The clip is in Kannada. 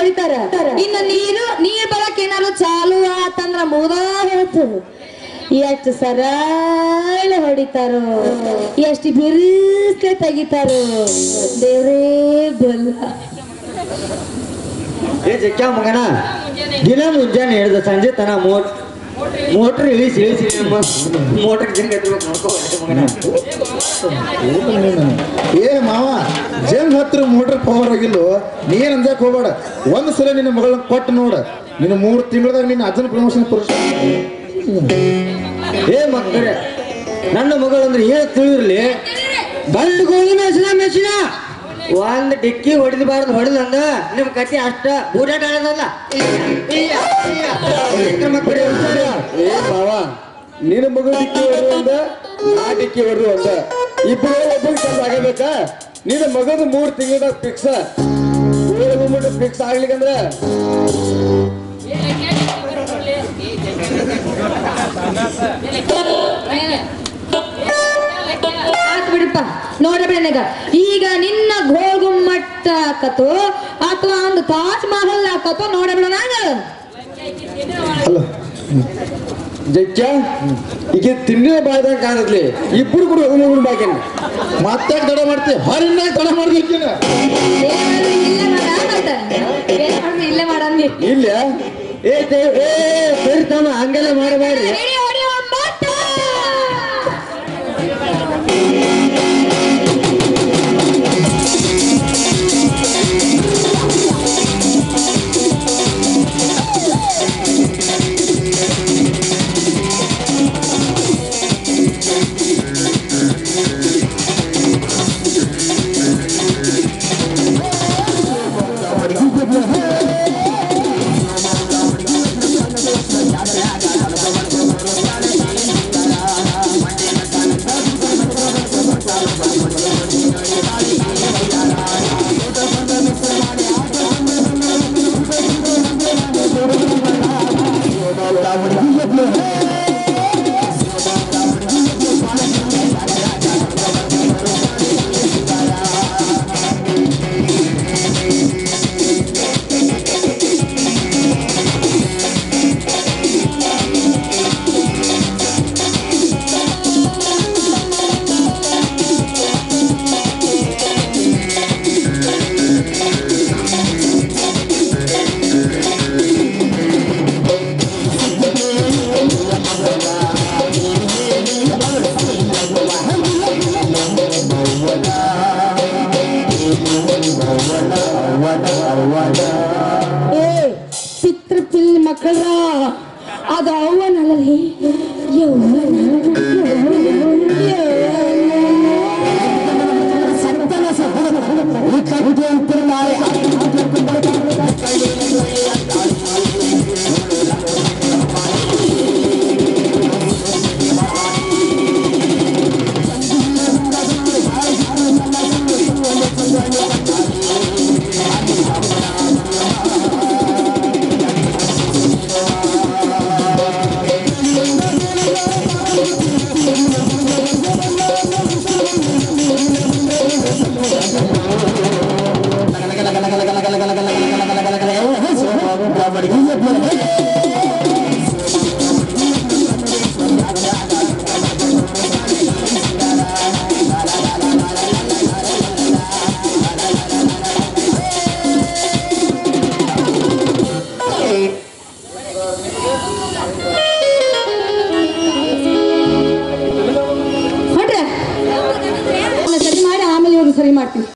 ಹೊಡಿತಾರ ಇನ್ನು ನೀರು ನೀರ್ ಬರಕ್ ಏನಾರು ಚಾಲು ಆತಂದ್ರ ಮುದ ಹೋತು ಎಷ್ಟು ಸರಳ ಹೊಡಿತಾರೋ ಎಷ್ಟು ಬಿರುಸ್ಲೆ ತೆಗಿತಾರೋ ದೇವ್ರೇ ಬಲ್ಲ ಏ ಜಕ್ಕ ಮಗನ ದಿನ ಮುಂಜಾನೆ ಹೇಳ್ದ ಸಂಜೆ ತನ ಮೋಟ್ ಮೋಟ್ರ್ ಇಳಿಸಿ ಇಳಿಸಿ ನಮ್ಮ ಮೋಟ್ರ್ ಜಂಗ್ ಎತ್ತಬೇಕು ನೋಡ್ಕೋ ಮಗನ ಏ ಮಾವ ಜಂಗ್ ಹತ್ರ ಮೋಟ್ರ್ ಪವರ್ ಆಗಿಲ್ಲೋ ನೀನ್ ಅಂಜಕ್ ಹೋಗ್ಬೇಡ ಒಂದ್ ಸಲ ನಿನ್ನ ಮಗಳನ್ನ ಕೊಟ್ಟು ನೋಡ ನಿನ್ನ ಮೂರ್ ತಿಂಗಳದಾಗ ನಿನ್ನ ಅಜ್ಜನ ಪ್ರಮೋಷನ್ ಪುರುಷ ಏ ಮಕ್ಕಳೇ ನನ್ನ ಮಗಳು ಅಂದ್ರೆ ಏನು ತಿಳಿದಿರ್ಲಿ ಬಂದು ಗೋಧಿ ಮೆಸಿನ ಮೆಸಿನ ಒಂದ್ ಡಿಕ್ಕಿ ಹೊಡಿದಬಾರ್ದು ಹೊಡೆದಂಗ ನಿಮ್ ಕತಿ ಅಷ್ಟ ಬೂಟಾಟ ಆಡೋದಲ್ಲ ಮಕ್ಕಳೇ ಏ ಮಾವ ನಿನ್ನ ಮಗಳು ಡಿಕ್ಕಿ ಹೊಡೆದು ಅಂದ ನಾ ಡಿಕ್ಕಿ ಹೊಡೆದು ಅಂದ ಇಬ್ಬರು ಒಬ್ಬರು ಕೆಲಸ ಆಗಬೇಕಾ ನಿನ್ನ ಮಗದ ಮೂರ್ ತಿಂಗಳದಾಗ ಫಿಕ್ಸ್ ಫಿಕ್ಸ್ ಆಗ್ಲಿಕ್ಕಂದ್ರ ಆತ್ ಬಿಡಪ್ಪ ನೋಡ್ರಿ ನನಗ ಈಗ ನಿನ್ನ ಗೋಗುಮ್ಮಟ್ಟ ಆಕತೋ ಅಥವಾ ಒಂದು ತಾಜ್ ಮಹಲ್ ಆಕತೋ ನೋಡಬೇಡ ನಾನು ಅಲ್ಲ ಜಗ್ಗ ಈಗ ತಿನ್ನೇ ಬಾಯ್ದಾಗ ಕಾಣತ್ಲಿ ಇಬ್ರು ಕೂಡ ಹೋಗಿ ಬಾಕಿನ ಮತ್ತೆ ತಡ ಮಾಡ್ತಿ ಹೊರನ್ನ ತಡ ಮಾಡ್ಬೇಕಿನ ಏನಾದ್ರು ಇಲ್ಲೇ ಮಾಡ ಅಂತ ಏನಾದ್ರು ಇಲ್ಲೇ ಮಾಡಂದಿ ಇಲ್ಲ ಏ ದೇವ್ ಏ ಸರಿ ತಮ್ಮ ಹಂಗೆಲ್ಲ ಮಾಡಬೇಡ್ರಿ ರೆಡಿ ಹೊಡಿ ಒಂಬತ್ತು ಏ ಚಿತ್ರ ಪಿಲ್ ಮಕ್ಕಳ ಅದು ಅವನಲ್ಲೇ ಯೌವನ ಹೊಡ್ರೆ ಸರಿ ಮಾಡಿ ಆಮೇಲೆ ಇವ್ರು ಸರಿ ಮಾಡ್ತೀನಿ